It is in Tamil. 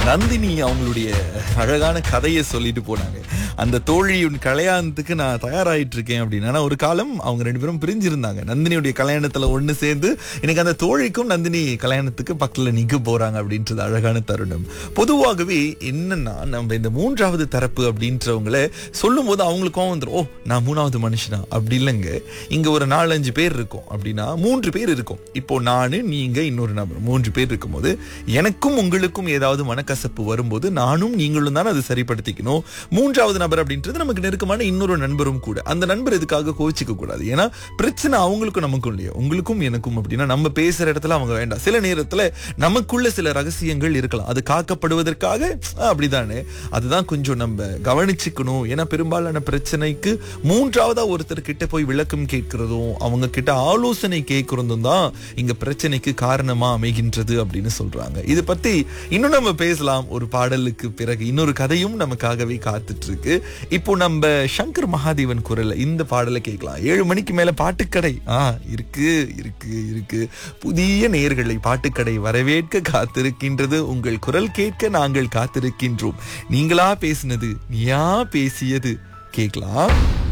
நந்தினி அவங்களுடைய அழகான கதையை சொல்லிட்டு போனாங்க அந்த தோழியின் கல்யாணத்துக்கு நான் தயாராயிட்டு இருக்கேன் அப்படின்னு ஆனா ஒரு காலம் அவங்க ரெண்டு பேரும் பிரிஞ்சிருந்தாங்க நந்தினியுடைய கல்யாணத்துல ஒண்ணு சேர்ந்து இன்னைக்கு அந்த தோழிக்கும் நந்தினி கல்யாணத்துக்கு பக்கத்துல நிக்க போறாங்க அப்படின்றது அழகான தருணம் பொதுவாகவே என்னன்னா நம்ம இந்த மூன்றாவது தரப்பு அப்படின்றவங்கள சொல்லும் போது அவங்களுக்கு கோவம் வந்துடும் ஓ நான் மூணாவது மனுஷனா அப்படி இல்லைங்க இங்க ஒரு நாலஞ்சு பேர் இருக்கும் அப்படின்னா மூன்று பேர் இருக்கும் இப்போ நானு நீங்க இன்னொரு நபர் மூன்று பேர் இருக்கும்போது எனக்கும் உங்களுக்கும் ஏதாவது மனக்கசப்பு வரும்போது நானும் நீங்களும் தான் அது சரிப்படுத்திக்கணும் மூன்றாவது நபர் அப்படின்றது நமக்கு நெருக்கமான இன்னொரு நண்பரும் கூட அந்த நண்பர் இதுக்காக கோச்சிக்க கூடாது ஏன்னா பிரச்சனை அவங்களுக்கும் நமக்கும் இல்லையா உங்களுக்கும் எனக்கும் அப்படின்னா நம்ம பேசுற இடத்துல அவங்க வேண்டாம் சில நேரத்துல நமக்குள்ள சில ரகசியங்கள் இருக்கலாம் அது காக்கப்படுவதற்காக "ஆ, அப்படிதானே அதுதான் கொஞ்சம் நம்ம கவனிச்சுக்கணும் ஏன்னா பெரும்பாலான பிரச்சனைக்கு மூன்றாவதா ஒருத்தர் கிட்ட போய் விளக்கம் கேட்கிறதும் அவங்க கிட்ட ஆலோசனை கேட்கறதும் தான் இங்க பிரச்சனைக்கு காரணமா அமைகின்றது அப்படின்னு சொல்றாங்க இது பத்தி இன்னும் நம்ம பேசலாம் ஒரு பாடலுக்கு பிறகு இன்னொரு கதையும் நமக்காகவே காத்துட்டு இருக்கு இப்போ நம்ம சங்கர் மகாதேவன் குரல்ல இந்த பாடலை கேட்கலாம் ஏழு மணிக்கு மேல பாட்டுக்கடை ஆ இருக்கு இருக்கு இருக்கு புதிய நேர்களை பாட்டுக்கடை வரவேற்க காத்திருக்கின்றது உங்கள் குரல் கேட்க நாங்கள் காத்திருக்கின்றோம் நீங்களா பேசினது நீயா பேசியது கேட்கலாம்